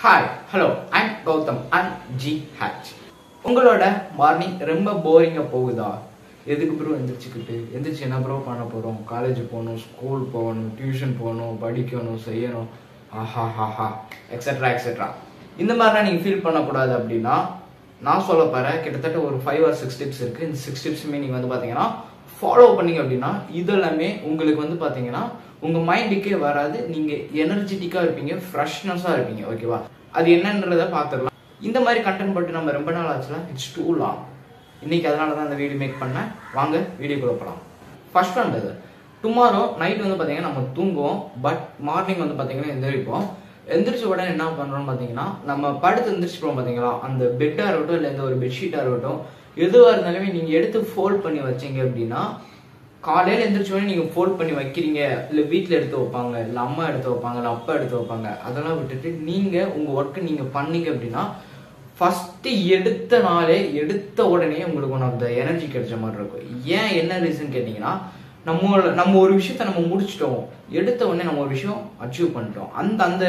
Hi hello I'm Gautham and G H உங்களோட morning ரொம்ப போரிங்காக போகுதா எதுக்கு ப்ரோ எந்திரிச்சுக்கிட்டு எந்திரிச்சு என்ன ப்ரோ பண்ண போகிறோம் காலேஜ் போகணும் ஸ்கூல் போகணும் டியூஷன் போகணும் படிக்கணும் செய்யணும் ஆஹா ஹாஹா எக்ஸெட்ரா எக்ஸெட்ரா இந்த மாதிரிலாம் நீங்கள் ஃபீல் பண்ணக்கூடாது அப்படின்னா நான் சொல்ல போகிறேன் கிட்டத்தட்ட ஒரு ஃபைவ் ஆர் சிக்ஸ் டிப்ஸ் இருக்குது இந்த சிக்ஸ் டிப்ஸுமே நீங்கள் வந்து பார்த்தீங்கன்னா ஃபாலோ பண்ணீங்க அப்படின்னா இதெல்லாமே உங்களுக்கு வந்து பார்த்தீங்கன்னா உங்கள் மைண்டுக்கே வராது நீங்கள் எனர்ஜெட்டிக்காக இருப்பீங்க ஃப்ரெஷ்னஸாக இருப்பீங்க ஓகேவா அது என்னன்றதை பார்த்துடலாம் இந்த மாதிரி கண்டென்ட் போட்டு நம்ம ரொம்ப நாள் ஆச்சுல இட்ஸ் டூ லாங் இன்னைக்கு அதனால தான் இந்த வீடியோ மேக் பண்ணேன் வாங்க வீடியோக்குள்ள போகலாம் ஃபர்ஸ்ட் ஒன் இது டுமாரோ நைட் வந்து பார்த்தீங்கன்னா நம்ம தூங்குவோம் பட் மார்னிங் வந்து பார்த்தீங்கன்னா எந்திரிப்போம் எந்திரிச்ச உடனே என்ன பண்ணுறோம்னு பார்த்தீங்கன்னா நம்ம படுத்து எந்திரிச்சிப்போம் பார்த்தீங்களா அந்த பெட்டாக இருக்கட்டும் இல்லை எந்த ஒரு பெட்ஷீட்டாக இருக்கட்டும் எதுவாக இருந்தாலுமே நீங்கள் எடுத்து ஃபோல்ட் பண்ணி வச்சீங்க அப்படின்னா காலையில் எந்திரிச்ச உடனே நீங்கள் ஃபோல்ட் பண்ணி வைக்கிறீங்க இல்லை வீட்டில் எடுத்து வைப்பாங்க இல்லை அம்மா எடுத்து வைப்பாங்க இல்லை அப்பா எடுத்து வைப்பாங்க அதெல்லாம் விட்டுட்டு நீங்கள் உங்கள் ஒர்க்கை நீங்கள் பண்ணீங்க அப்படின்னா ஃபஸ்ட்டு எடுத்த நாளே எடுத்த உடனே உங்களுக்கு ஒன் ஆஃப் த எனர்ஜி கிடைச்ச மாதிரி இருக்கும் ஏன் என்ன ரீசன் கேட்டிங்கன்னா நம்ம நம்ம ஒரு விஷயத்த நம்ம முடிச்சிட்டோம் எடுத்த உடனே நம்ம ஒரு விஷயம் அச்சீவ் பண்ணிட்டோம் அந்த அந்த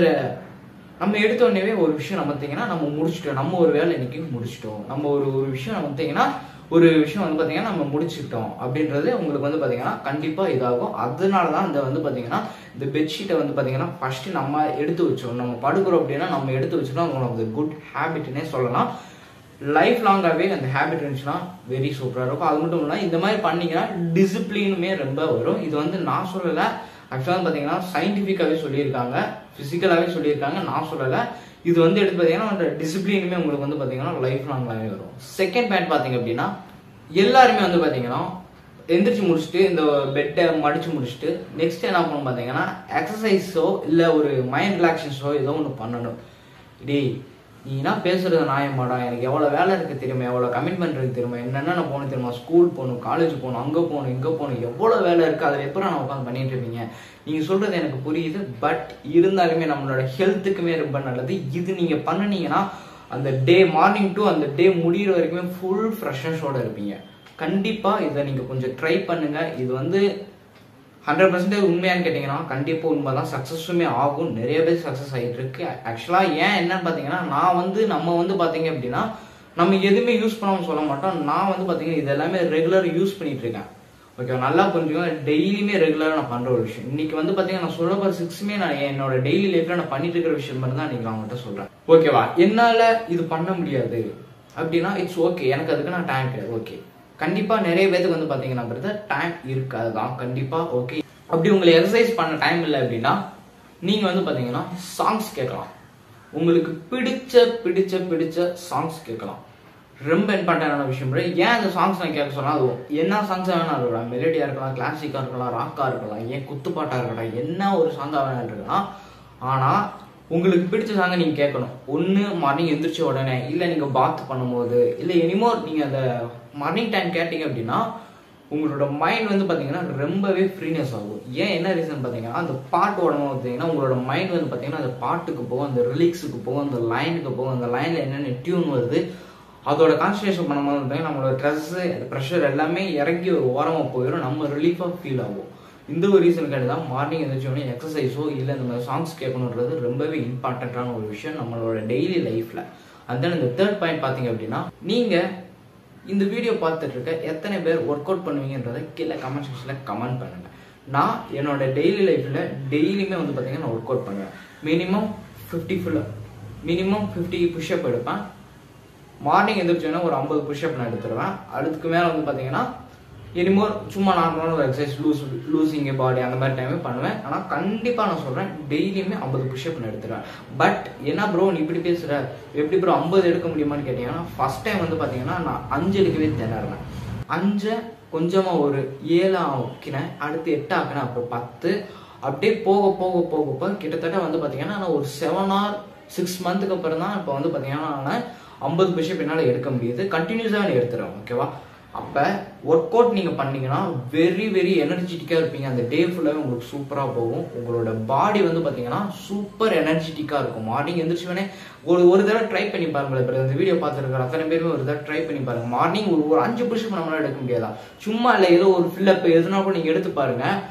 நம்ம எடுத்த உடனே ஒரு விஷயம் நம்ம பார்த்தீங்கன்னா நம்ம முடிச்சிட்டோம் நம்ம ஒரு வேலை இன்னைக்கு முடிச்சிட்டோம் நம்ம ஒரு ஒரு விஷயம் நம்ம பார்த்தீங்கன்னா ஒரு விஷயம் வந்து பார்த்தீங்கன்னா நம்ம முடிச்சுக்கிட்டோம் அப்படின்றது உங்களுக்கு வந்து பார்த்தீங்கன்னா கண்டிப்பாக இதாகும் அதனால தான் இந்த வந்து பார்த்தீங்கன்னா இந்த பெட்ஷீட்டை வந்து பார்த்தீங்கன்னா ஃபஸ்ட்டு நம்ம எடுத்து வச்சோம் நம்ம படுக்கிறோம் அப்படின்னா நம்ம எடுத்து வச்சோம்னா ஒன் ஆஃப் த குட் ஹேபிட்னே சொல்லலாம் லைஃப் லாங்காகவே அந்த ஹேபிட் இருந்துச்சுன்னா வெரி சூப்பராக இருக்கும் அது மட்டும் இல்லை இந்த மாதிரி பண்ணீங்கன்னா டிசிப்ளினுமே ரொம்ப வரும் இது வந்து நான் சொல்லலை ஆக்சுவலாக பார்த்தீங்கன்னா சயின்டிஃபிக்காகவே சொல்லியிருக்காங்க ஃபிசிக்கலாகவே சொல்லியிருக்காங்க நான் சொல்லலை இது வந்து எடுத்து பார்த்தீங்கன்னா அந்த டிசிப்ளினுமே உங்களுக்கு வந்து பார்த்தீங்கன்னா லைஃப் லாங்காகவே வரும் செகண்ட் பாயிண்ட் பார்த்தீங்க அப்படின்னா எல்லாருமே வந்து பார்த்தீங்கன்னா எந்திரிச்சு முடிச்சுட்டு இந்த பெட்டை மடிச்சு முடிச்சுட்டு நெக்ஸ்ட் என்ன பண்ணணும் பார்த்தீங்கன்னா எக்ஸசைஸோ இல்லை ஒரு மைண்ட் ரிலாக்ஸேஷனோ ஏதோ ஒன்று பண்ணணும் டேய் நீ என்ன பேசுறது நியாயமாடா எனக்கு எவ்வளோ வேலை இருக்கு தெரியுமா எவ்வளோ கமிட்மெண்ட் இருக்கு தெரியுமா என்னென்ன போகணும் தெரியுமா ஸ்கூல் போகணும் காலேஜ் போகணும் அங்கே போகணும் இங்கே போகணும் எவ்வளோ வேலை இருக்குது அதில் எப்போ நான் உட்காந்து பண்ணிட்டு இருப்பீங்க நீங்கள் சொல்கிறது எனக்கு புரியுது பட் இருந்தாலுமே நம்மளோட ஹெல்த்துக்குமே ரொம்ப நல்லது இது நீங்கள் பண்ணினீங்கன்னா அந்த டே மார்னிங் டு அந்த டே முடிகிற வரைக்குமே ஃபுல் ஃப்ரெஷ்னஸோட இருப்பீங்க கண்டிப்பாக இதை நீங்கள் கொஞ்சம் ட்ரை பண்ணுங்கள் இது வந்து ஹண்ட்ரட் பர்சன்டேஜ் உண்மையான்னு கேட்டிங்கன்னா கண்டிப்பாக உண்மை தான் சக்ஸஸுமே ஆகும் நிறைய பேர் சக்ஸஸ் ஆகிட்டு இருக்கு ஆக்சுவலாக ஏன் என்னன்னு பார்த்தீங்கன்னா நான் வந்து நம்ம வந்து பார்த்தீங்க அப்படின்னா நம்ம எதுவுமே யூஸ் பண்ணாமல் சொல்ல மாட்டோம் நான் வந்து பார்த்தீங்கன்னா இது எல்லாமே ரெகுலர் யூஸ் பண்ணிட்டு இருக்கேன் ஓகே நல்லா புரிஞ்சுக்கோங்க டெய்லியுமே ரெகுலராக நான் பண்ணுற ஒரு விஷயம் இன்னைக்கு வந்து பார்த்தீங்கன்னா நான் சொல்ல போகிற சிக்ஸுமே நான் என்னோட டெய்லி லைஃப்பில் நான் பண்ணிட்டு இருக்கிற விஷயம் மட்டும் தான் இன்னைக்கு நான் அவங்ககிட்ட சொல்கிறேன் ஓகேவா என்னால் இது பண்ண முடியாது அப்படின்னா இட்ஸ் ஓகே எனக்கு அதுக்கு நான் டைம் கிடையாது ஓகே கண்டிப்பாக நிறைய பேருக்கு வந்து பார்த்தீங்கன்னா பிரதர் டைம் இருக்காது தான் கண்டிப்பாக ஓகே அப்படி உங்களுக்கு எக்ஸசைஸ் பண்ண டைம் இல்லை அப்படின்னா நீங்கள் வந்து பார்த்தீங்கன்னா சாங்ஸ் கேட்கலாம் உங்களுக்கு பிடிச்ச பிடிச்ச பிடிச்ச சாங்ஸ் கேட்கலாம் ரொம்ப இம்பார்ட்டண்டான விஷயம் bro. ஏன் அந்த சாங்ஸ் நான் கேட்க சொன்னா அது என்ன சாங்ஸாக வேணா இருக்கலாம் மெலடியாக இருக்கலாம் கிளாசிக்காக இருக்கலாம் ராக்காக இருக்கலாம் ஏன் குத்துப்பாட்டாக இருக்கலாம் என்ன ஒரு சாங்காக வேணா இருக்கலாம் ஆனால் உங்களுக்கு பிடிச்ச சாங்கை நீங்கள் கேட்கணும் ஒன்று மார்னிங் எந்திரிச்ச உடனே இல்லை நீங்கள் பாத் பண்ணும்போது இல்லை எனிமோர் நீங்கள் அந்த மார்னிங் டைம் கேட்டீங்க அப்படின்னா உங்களோட மைண்ட் வந்து பார்த்தீங்கன்னா ரொம்பவே ஃப்ரீனஸ் ஆகும் ஏன் என்ன ரீசன் பார்த்தீங்கன்னா அந்த பாட்டு உடம்பு பார்த்தீங்கன்னா உங்களோட மைண்ட் வந்து பார்த்தீங்கன்னா அந்த பாட்டுக்கு போகும் அந்த ரிலிக்ஸுக்கு போகும் அந்த லைனுக்கு போகும் அந்த லைனில் என்னென்ன டியூன் வருது அதோட கான்சன்ட்ரேஷன் பண்ணும்போது பார்த்தீங்கன்னா நம்மளோட ஸ்ட்ரெஸ்ஸு ப்ரெஷர் எல்லாமே இறங்கி ஒரு ஓரமாக போயிடும் நம்ம ரிலீஃபாக ஃபீல் ஆகும் இந்த ஒரு ரீசனுக்காண்டி தான் மார்னிங் எழுந்திரிச்சோடனே எக்ஸசைஸோ இல்லை இந்த மாதிரி சாங்ஸ் கேட்கணுன்றது ரொம்பவே இம்பார்ட்டண்ட்டான ஒரு விஷயம் நம்மளோட டெய்லி லைஃப்பில் அண்ட் தென் இந்த தேர்ட் பாயிண்ட் பார்த்தீங்க அப்படின்னா நீங்கள் இந்த வீடியோ பார்த்துட்டு இருக்க எத்தனை பேர் ஒர்க் அவுட் பண்ணுவீங்கன்றதை கீழே கமெண்ட் செக்ஷனில் கமெண்ட் பண்ணுங்கள் நான் என்னோட டெய்லி லைஃப்பில் டெய்லியுமே வந்து பார்த்தீங்கன்னா நான் ஒர்க் அவுட் பண்ணுவேன் minimum fifty full minimum fifty pushup எடுப்பேன் மார்னிங் எந்திரிச்சோன்னா ஒரு ஐம்பது புஷ்அப் நான் எடுத்துருவேன் அதுக்கு மேலே வந்து பார்த்தீங்கன்னா இனிமோர் சும்மா நார்மலான ஒரு எக்ஸசைஸ் லூஸ் லூசிங் பாடி அந்த மாதிரி டைமே பண்ணுவேன் ஆனால் கண்டிப்பாக நான் சொல்கிறேன் டெய்லியுமே ஐம்பது புஷ்அப் நான் எடுத்துருவேன் பட் என்ன ப்ரோ நீ இப்படி பேசுகிற எப்படி ப்ரோ ஐம்பது எடுக்க முடியுமான்னு கேட்டிங்கன்னா ஃபஸ்ட் டைம் வந்து பார்த்தீங்கன்னா நான் அஞ்சு எடுக்கவே திணறேன் அஞ்சை கொஞ்சமாக ஒரு ஏழு ஆக்கினேன் அடுத்து எட்டு ஆக்கினேன் அப்புறம் பத்து அப்படியே போக போக போக போக கிட்டத்தட்ட வந்து பார்த்தீங்கன்னா நான் ஒரு செவன் ஆர் சிக்ஸ் மந்த்துக்கு அப்புறம் தான் இப்போ வந்து பார்த்தீங்கன்னா நான் ஐம்பது புஷ்அப் என்னால் எடுக்க முடியுது கண்டினியூஸாக நான் எடுத்துறேன் ஓகேவா அப்போ ஒர்க் அவுட் நீங்கள் பண்ணீங்கன்னா வெரி வெரி எனர்ஜெட்டிக்காக இருப்பீங்க அந்த டே ஃபுல்லாகவே உங்களுக்கு சூப்பராக போகும் உங்களோட பாடி வந்து பார்த்தீங்கன்னா சூப்பர் எனர்ஜெட்டிக்காக இருக்கும் மார்னிங் எந்திரிச்சோடனே ஒரு ஒரு தடவை ட்ரை பண்ணி பாருங்களேன் இப்போ இந்த வீடியோ பார்த்துருக்கிற அத்தனை பேருமே ஒரு தடவை ட்ரை பண்ணி பாருங்க மார்னிங் ஒரு ஒரு அஞ்சு புருஷம் நம்மளால எடுக்க முடியாதா சும்மா இல்லை ஏதோ ஒரு ஃபில்லப் எதுனா கூட நீங்கள் எடுத்து பாருங்க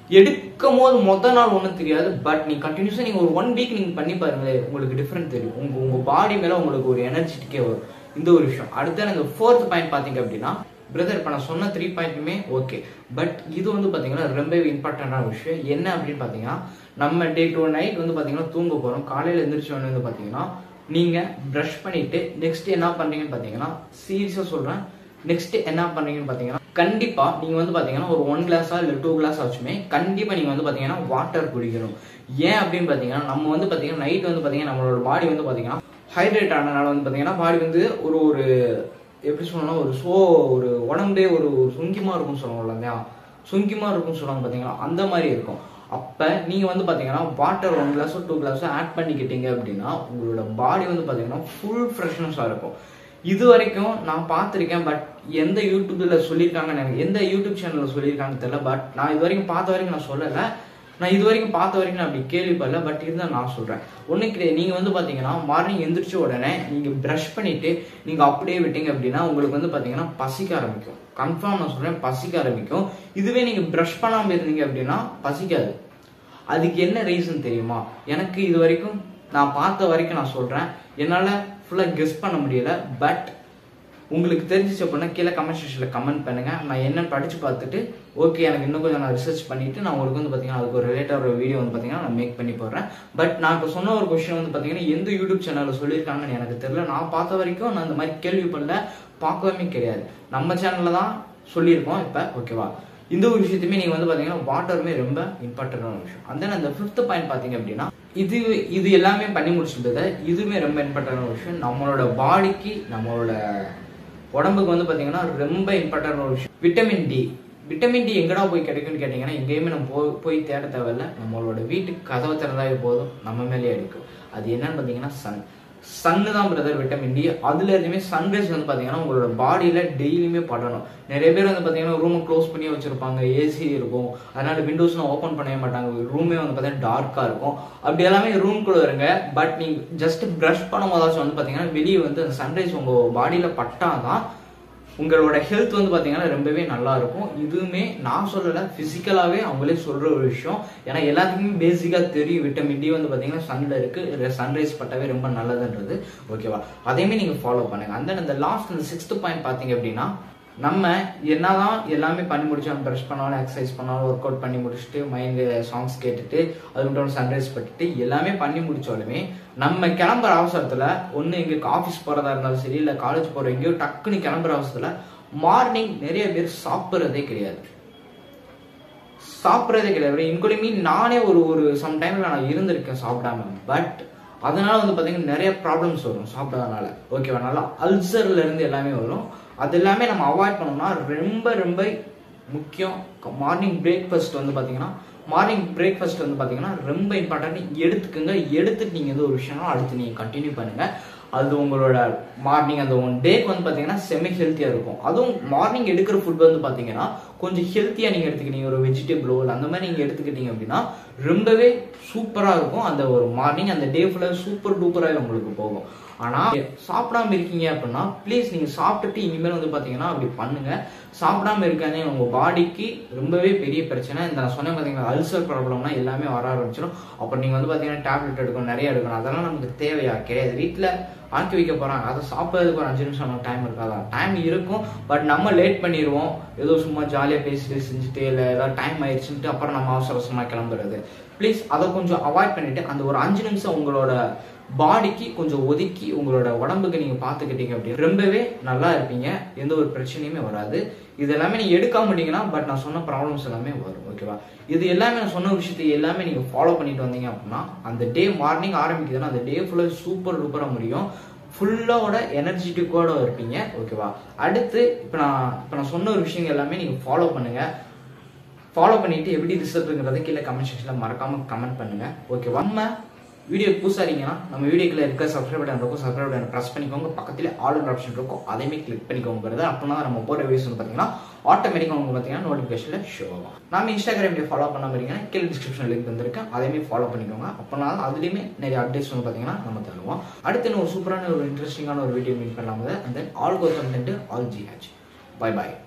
எடுக்கும் போது மொத்த நாள் ஒன்றும் தெரியாது பட் நீ கண்டினியூஸாக நீங்கள் ஒரு ஒன் வீக் நீங்கள் பண்ணி பாருங்களேன் உங்களுக்கு டிஃப்ரெண்ட் தெரியும் உங்கள் உங்கள் பாடி மேலே உங்களுக்கு ஒரு எனர்ஜெட்டிக்கே வரும் இந்த ஒரு விஷயம் அடுத்து இந்த ஃபோர்த் பாயிண்ட் பார்த்தீங்க அப்படின்னா பிரதர் இப்போ நான் சொன்ன த்ரீ பாயிண்ட்டுமே ஓகே பட் இது வந்து பார்த்தீங்கன்னா ரொம்பவே இம்பார்ட்டண்டான விஷயம் என்ன அப்படின்னு பார்த்தீங்கன்னா நம்ம டே டு நைட் வந்து பார்த்தீங்கன்னா தூங்க போகிறோம் காலையில் எந்திரிச்ச உடனே வந்து பார்த்தீங்கன்னா நீங்கள் ப்ரஷ் பண்ணிட்டு நெக்ஸ்ட் என்ன பண்ணுறீங்கன்னு பார்த்தீங்கன்னா சீரியஸாக சொல்கிறேன் நெக்ஸ்ட் என்ன பண்ணுறீங்கன்னு பார்த்தீங்கன்னா கண்டிப்பாக நீங்கள் வந்து பார்த்தீங்கன்னா ஒரு ஒன் கிளாஸா இல்லை டூ கிளாஸ் ஆச்சுமே கண்டிப்பாக நீங்கள் வந்து பார்த்தீங்கன்னா வாட்டர் குடிக்கணும் ஏன் அப்படின்னு பார்த்தீங்கன்னா நம்ம வந்து பார்த்தீங்கன்னா நைட் வந்து பார்த்தீங்கன்னா நம்மளோட பாடி வந்து பார்த்தீங்கன்னா ஹைட்ரேட் ஆனதுனால வந்து பார்த்தீங்கன்னா பாடி வந்து ஒரு ஒரு எப்படி சொல்லணும்னா ஒரு சோ ஒரு உடம்பே ஒரு ஒரு சுங்கிமா இருக்கும்னு சொல்லுவாங்க இல்லையா சுங்கிமா இருக்கும்னு சொல்லுவாங்க பார்த்தீங்களா அந்த மாதிரி இருக்கும் அப்போ நீங்கள் வந்து பார்த்தீங்கன்னா வாட்டர் ஒன் கிளாஸோ டூ கிளாஸோ ஆட் பண்ணிக்கிட்டீங்க அப்படின்னா உங்களோட பாடி வந்து பார்த்தீங்கன்னா ஃபுல் ஃப்ரெஷ்னஸாக இருக்கும் இது வரைக்கும் நான் பார்த்துருக்கேன் பட் எந்த யூடியூப்ல சொல்லியிருக்காங்கன்னு எனக்கு எந்த யூடியூப் சேனலில் சொல்லியிருக்காங்கன்னு தெரியல பட் நான் இது வரைக்கும் பார்த்த வரைக்கும் நான் சொல்லலை நான் இது வரைக்கும் பார்த்த வரைக்கும் நான் அப்படி கேள்விப்படல பட் இருந்தால் நான் சொல்கிறேன் ஒன்றும் கிடையாது நீங்கள் வந்து பார்த்தீங்கன்னா மார்னிங் எந்திரிச்ச உடனே நீங்கள் ப்ரஷ் பண்ணிவிட்டு நீங்கள் அப்படியே விட்டீங்க அப்படின்னா உங்களுக்கு வந்து பார்த்தீங்கன்னா பசிக்க ஆரம்பிக்கும் கன்ஃபார்ம் நான் சொல்கிறேன் பசிக்க ஆரம்பிக்கும் இதுவே நீங்கள் ப்ரஷ் பண்ணாமல் இருந்தீங்க அப்படின்னா பசிக்காது அதுக்கு என்ன ரீசன் தெரியுமா எனக்கு இது வரைக்கும் நான் பார்த்த வரைக்கும் நான் சொல்கிறேன் என்னால் ஃபுல்லாக கெஸ் பண்ண முடியல பட் உங்களுக்கு தெரிஞ்சிச்சு அப்படின்னா கீழே கமெண்ட் செக்ஷனில் கமெண்ட் பண்ணுங்கள் நான் என்னன்னு படித்து பார்த்துட்டு ஓகே எனக்கு இன்னும் கொஞ்சம் நான் ரிசர்ச் பண்ணிவிட்டு நான் உங்களுக்கு வந்து பார்த்தீங்கன்னா அதுக்கு ஒரு ரிலேட்டட் ஒரு வீடியோ வந்து பார்த்தீங்கன்னா நான் மேக் பண்ணி போடுறேன் பட் நான் இப்போ சொன்ன ஒரு கொஸ்டின் வந்து பார்த்தீங்கன்னா எந்த யூடியூப் சேனலில் சொல்லியிருக்காங்கன்னு எனக்கு தெரியல நான் பார்த்த வரைக்கும் நான் இந்த மாதிரி கேள்விப்படல பார்க்கவே கிடையாது நம்ம சேனலில் தான் சொல்லியிருக்கோம் இப்போ ஓகேவா இந்த ஒரு விஷயத்தையுமே நீங்கள் வந்து பார்த்தீங்கன்னா வாட்டருமே ரொம்ப இம்பார்ட்டண்டான விஷயம் அந்த அந்த ஃபிஃப்த் பாயிண்ட் பார்த்தீங்க அப்படின்னா இது இது எல்லாமே பண்ணி முடிச்சுட்டது இதுவுமே ரொம்ப இம்பார்ட்டண்டான விஷயம் நம்மளோட பாடிக்கு நம்மளோட உடம்புக்கு வந்து பார்த்தீங்கன்னா ரொம்ப இம்பார்ட்டன்ட் ஒரு விஷயம் விட்டமின் டி விட்டமின் டி எங்கடா போய் கிடைக்கும்னு கேட்டிங்கன்னா எங்கேயுமே நம்ம போய் போய் தேட தேவையில்ல நம்மளோட வீட்டுக்கு கதவை திறந்தாவே போதும் நம்ம மேலேயே அடிக்கும் அது என்னன்னு பார்த்தீங்கன்னா சன் சன்னு தான் பிரதர் விட்டமின் டி அதுல இருந்துமே சன்ரைஸ் வந்து பார்த்தீங்கன்னா உங்களோட பாடியில டெய்லியுமே படணும் நிறைய பேர் வந்து பார்த்தீங்கன்னா ரூமை க்ளோஸ் பண்ணி வச்சிருப்பாங்க ஏசி இருக்கும் அதனால விண்டோஸ்லாம் ஓப்பன் பண்ணவே மாட்டாங்க ரூமே வந்து பார்த்தீங்கன்னா டார்க்காக இருக்கும் அப்படி எல்லாமே ரூம்குள்ள இருங்க பட் நீங்க ஜஸ்ட் ப்ரஷ் பண்ணும் போதாச்சும் வந்து பார்த்தீங்கன்னா வெளியே வந்து அந்த சன்ரைஸ் உங்க பாடியில பட்டாதான் உங்களோட ஹெல்த் வந்து பார்த்தீங்கன்னா ரொம்பவே நல்லா இருக்கும் இதுவுமே நான் சொல்லலை ஃபிசிக்கலாகவே அவங்களே சொல்கிற ஒரு விஷயம் ஏன்னா எல்லாத்துக்குமே பேசிக்காக தெரியும் விட்டமின் டி வந்து பார்த்தீங்கன்னா சன்ல இருக்கு சன்ரைஸ் பட்டாவே ரொம்ப நல்லதுன்றது ஓகேவா அதையுமே நீங்கள் ஃபாலோ பண்ணுங்க அந்த இந்த லாஸ்ட் இந்த சிக்ஸ்த் பாயிண்ட் பார்த்தீங்க அப்படின்னா நம்ம என்னதான் எல்லாமே பண்ணி முடிச்சோம் ப்ரஷ் பண்ணாலும் எக்ஸசைஸ் பண்ணாலும் ஒர்க் அவுட் பண்ணி முடிச்சுட்டு மைண்டு சாங்ஸ் கேட்டுட்டு அது மட்டும் சன்ரைஸ் பட்டுட்டு எல்லாமே பண்ணி முடிச்சாலுமே நம்ம கிளம்புற அவசரத்தில் ஒன்று எங்களுக்கு ஆஃபீஸ் போகிறதா இருந்தாலும் சரி இல்லை காலேஜ் போகிற எங்கேயோ டக்குன்னு கிளம்புற அவசரத்தில் மார்னிங் நிறைய பேர் சாப்பிட்றதே கிடையாது சாப்பிட்றதே கிடையாது இன்க்ளூடிங் நானே ஒரு ஒரு சம் டைம்ல நான் இருந்திருக்கேன் சாப்பிடாம பட் அதனால வந்து பார்த்தீங்கன்னா நிறைய ப்ராப்ளம்ஸ் வரும் சாப்பிடாதனால ஓகேவா நல்லா அல்சர்ல இருந்து எல்லாமே வரும் அது எல்லாமே நம்ம அவாய்ட் பண்ணோம்னா ரொம்ப ரொம்ப முக்கியம் மார்னிங் பிரேக்ஃபாஸ்ட் வந்து பார்த்தீங்கன்னா மார்னிங் பிரேக்ஃபாஸ்ட் வந்து பார்த்தீங்கன்னா ரொம்ப இம்பார்ட்டன்ட் எடுத்துக்கோங்க எடுத்துட்டு நீங்கள் எந்த ஒரு விஷயம்னா அடுத்து நீங்கள் கண்டினியூ பண்ணுங்க அது உங்களோட மார்னிங் அந்த ஒன் டேக்கு வந்து பார்த்தீங்கன்னா செமி ஹெல்த்தியாக இருக்கும் அதுவும் மார்னிங் எடுக்கிற ஃபுட் வந்து பார்த்தீங்கன்னா கொஞ்சம் ஹெல்த்தியாக நீங்கள் எடுத்துக்கிட்டீங்க ஒரு வெஜிடபிளோ இல்லை அந்த மாதிரி நீங்கள் எடுத்துக்கிட்டீங்க அப்படின்னா ரொம்பவே சூப்பராக இருக்கும் அந்த ஒரு மார்னிங் அந்த டே ஃபுல்லாக சூப்பர் டூப்பராக உங்களுக்கு போகும் ஆனால் சாப்பிடாம இருக்கீங்க அப்படின்னா ப்ளீஸ் நீங்கள் சாப்பிட்டுட்டு இனிமேல் வந்து பார்த்தீங்கன்னா அப்படி பண்ணுங்க சாப்பிடாம இருக்காதே உங்கள் பாடிக்கு ரொம்பவே பெரிய பிரச்சனை இந்த நான் சொன்னேன் பார்த்தீங்கன்னா அல்சர் ப்ராப்ளம்னா எல்லாமே வர ஆரம்பிச்சிடும் அப்புறம் நீங்கள் வந்து பார்த்தீங்கன்னா டேப்லெட் எடுக்கணும் நிறைய எடுக்கணும் அதெல்லாம் நமக்கு தேவையா கிடையாது வீட்டில் ஆக்கி வைக்க போகிறாங்க அதை சாப்பிட்றதுக்கு ஒரு அஞ்சு நிமிஷம் நமக்கு டைம் இருக்காதா டைம் இருக்கும் பட் நம்ம லேட் பண்ணிடுவோம் ஏதோ சும்மா ஜாலியாக பேசிட்டு செஞ்சுட்டு இல்லை ஏதாவது டைம் ஆயிடுச்சுன்ட்டு அப்புறம் நம்ம அவசர அவசரமாக கிளம்புறது ப்ளீஸ் அதை கொஞ்சம் அவாய்ட் பண்ணிட்டு அந்த ஒரு அஞ்சு நிமிஷம் உங்களோட பாடிக்கு கொஞ்சம் ஒதுக்கி உங்களோட உடம்புக்கு நீங்கள் பார்த்துக்கிட்டீங்க அப்படின்னு ரொம்பவே நல்லா இருப்பீங்க எந்த ஒரு பிரச்சனையுமே வராது இது எல்லாமே நீங்கள் எடுக்காம மாட்டீங்கன்னா பட் நான் சொன்ன ப்ராப்ளம்ஸ் எல்லாமே வரும் ஓகேவா இது எல்லாமே நான் சொன்ன விஷயத்தை எல்லாமே நீங்கள் ஃபாலோ பண்ணிட்டு வந்தீங்க அப்படின்னா அந்த டே மார்னிங் ஆரம்பிக்குதுன்னா அந்த டே ஃபுல்லாக சூப்பர் டூப்பராக முடியும் ஃபுல்லோட எனர்ஜெட்டிக்கோட இருப்பீங்க ஓகேவா அடுத்து இப்போ நான் இப்போ நான் சொன்ன ஒரு விஷயங்கள் எல்லாமே நீங்கள் ஃபாலோ பண்ணுங்கள் ஃபாலோ பண்ணிட்டு எப்படி ரிசல்ட்டுங்கிறத கீழே கமெண்ட் செக்ஷனில் மறக்காம கமெண்ட் பண்ணுங்க ஓகேவா நம்ம வீடியோ புதுசாக இருக்கீங்கன்னா நம்ம வீடியோக்குள்ள இருக்க சப்ஸ்கிரைப் பட்டன் இருக்கும் சப்ஸ்கிரைப் பட்டன் ப்ரெஸ் பண்ணிக்கோங்க பக்கத்தில் ஆல் ஆப்ஷன் இருக்கும் அதையுமே கிளிக் பண்ணிக்கோங்கிறது அப்படின்னா நம்ம போகிற வீடியோஸ் வந்து பார்த்தீங்கன்னா ஆட்டோமேட்டிக்காக உங்களுக்கு பார்த்தீங்கன்னா நோட்டிஃபிகேஷனில் ஷோ ஆகும் நாம இன்ஸ்டாகிராம் வீடியோ ஃபாலோ பண்ண இருக்கீங்கன்னா கீழே டிஸ்கிரிப்ஷன் லிங்க் வந்திருக்கேன் அதையுமே ஃபாலோ பண்ணிக்கோங்க அப்போனா அதுலேயுமே நிறைய அப்டேட்ஸ் வந்து பார்த்தீங்கன்னா நம்ம தருவோம் அடுத்து இன்னும் ஒரு சூப்பரான ஒரு இன்ட்ரெஸ்டிங்கான ஒரு வீடியோ மீட் பண்ணலாம் அந்த all go content all G H bye பாய்